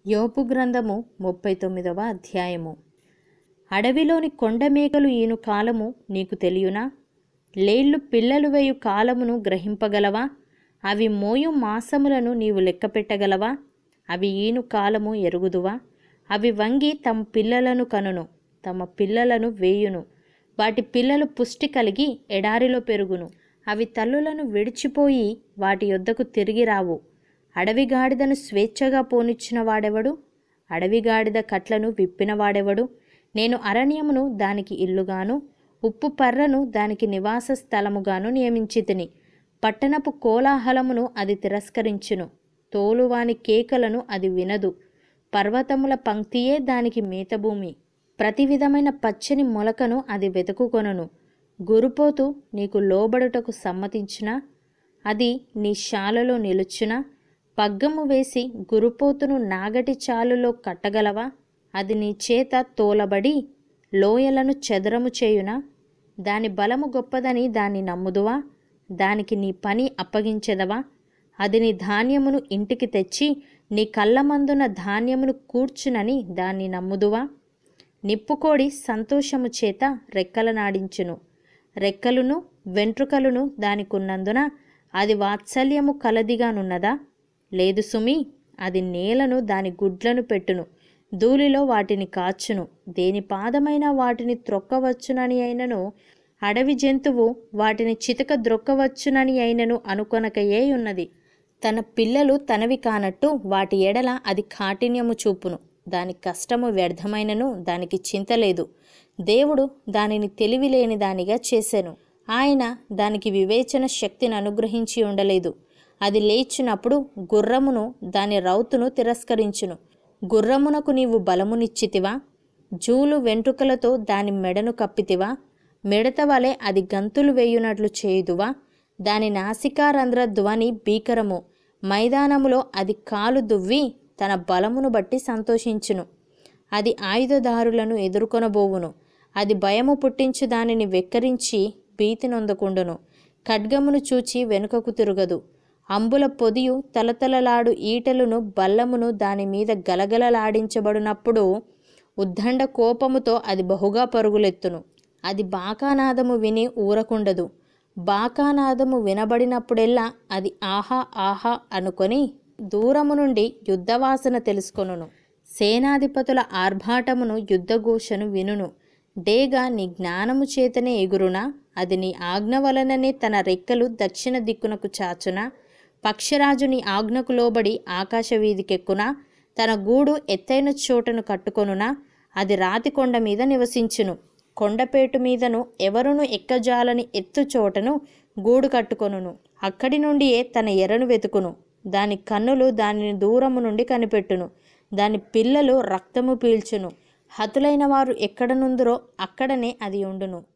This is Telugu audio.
యోపు గ్రంథము ముప్పై తొమ్మిదవ అధ్యాయము అడవిలోని కొండమేకలు ఈను కాలము నీకు తెలియునా లేళ్ళు పిల్లలు వేయు కాలమును గ్రహింపగలవా అవి మోయు మాసములను నీవు లెక్కపెట్టగలవా అవి ఈను కాలము ఎరుగుదువా అవి వంగి తమ పిల్లలను కనును తమ పిల్లలను వేయును వాటి పిల్లలు పుష్టి కలిగి ఎడారిలో పెరుగును అవి తల్లులను విడిచిపోయి వాటి యొద్దకు తిరిగి రావు అడవి గాడిదను స్వేచ్ఛగా పోనిచ్చిన వాడెవడు అడవి గాడిద కట్లను విప్పిన వాడెవడు నేను అరణ్యమును దానికి ఇల్లుగాను ఉప్పు పర్రను దానికి నివాస స్థలముగాను నియమించితిని పట్టణపు కోలాహలమును అది తిరస్కరించును తోలువాని కేకలను అది వినదు పర్వతముల పంక్తియే దానికి మేతభూమి ప్రతి విధమైన పచ్చని మొలకను అది వెతుకుకొనును గురుపోతు నీకు లోబడుటకు సమ్మతించిన అది నీ శాలలో నిలుచునా పగ్గము వేసి గురుపోతును నాగటి చాలులో కట్టగలవా అది నీ చేత తోలబడి లోయలను చెదరము చేయునా దాని బలము గొప్పదని దాన్ని నమ్ముదువా దానికి నీ పని అప్పగించెదవా అది నీ ధాన్యమును ఇంటికి తెచ్చి నీ కళ్ళమందున ధాన్యమును కూర్చునని దాన్ని నమ్ముదువా నిప్పుకోడి సంతోషము చేత రెక్కలనాడించును రెక్కలును వెంట్రుకలును దానికున్నందున అది వాత్సల్యము కలదిగానున్నదా లేదు సుమి అది నేలను దాని గుడ్లను పెట్టును ధూళిలో వాటిని కాచును దేని పాదమైన వాటిని త్రొక్కవచ్చునని అయినను అడవి జంతువు వాటిని చితక ద్రొక్కవచ్చునని అయినను అనుకొనకయే ఉన్నది తన పిల్లలు తనవి కానట్టు వాటి ఎడల అది కాఠిన్యము చూపును దాని కష్టము వ్యర్థమైనను దానికి చింత లేదు దేవుడు దానిని తెలివి లేని దానిగా చేశాను ఆయన దానికి వివేచన శక్తిని అనుగ్రహించి ఉండలేదు అది లేచినప్పుడు గుర్రమును దాని రౌతును తిరస్కరించును గుర్రమునకు నీవు బలమునిచ్చితివా జూలు వెంట్రుకలతో దాని మెడను కప్పితివా మిడత వలె అది గంతులు వేయునట్లు చేయుదువా దాని నాసికారంధ్ర ధ్వని భీకరము మైదానములో అది కాలు దువ్వి తన బలమును బట్టి సంతోషించును అది ఆయుధదారులను ఎదుర్కొనబోవును అది భయము పుట్టించు దానిని వెక్కరించి భీతి నొందకుండును ఖడ్గమును చూచి వెనుకకు తిరుగదు అంబుల పొదియు తలతలలాడు ఈటెలును బల్లమును దాని మీద గలగలలాడించబడినప్పుడు ఉద్దండ కోపముతో అది బహుగా పరుగులెత్తును అది బాకానాదము విని ఊరకుండదు బాకానాదము వినబడినప్పుడెల్లా అది ఆహా ఆహా అనుకొని దూరము నుండి యుద్ధవాసన తెలుసుకొనును సేనాధిపతుల ఆర్భాటమును యుద్ధఘోషను వినును డేగా నీ జ్ఞానము చేతనే ఎగురునా అది నీ ఆజ్ఞ వలననే తన రెక్కలు దక్షిణ దిక్కునకు చాచునా పక్షరాజు నీ ఆజ్ఞకు లోబడి ఆకాశ వీధికెక్కునా తన గూడు ఎత్తైన చోటను కట్టుకొనునా అది రాతి కొండ మీద నివసించును కొండపేటు మీదను ఎవరును ఎక్కజాలని ఎత్తు చోటను గూడు కట్టుకొనును అక్కడి నుండియే తన ఎరను వెతుకును దాని కన్నులు దానిని దూరము నుండి కనిపెట్టును దాని పిల్లలు రక్తము పీల్చును హతులైన వారు ఎక్కడ నుందురో అక్కడనే అది ఉండును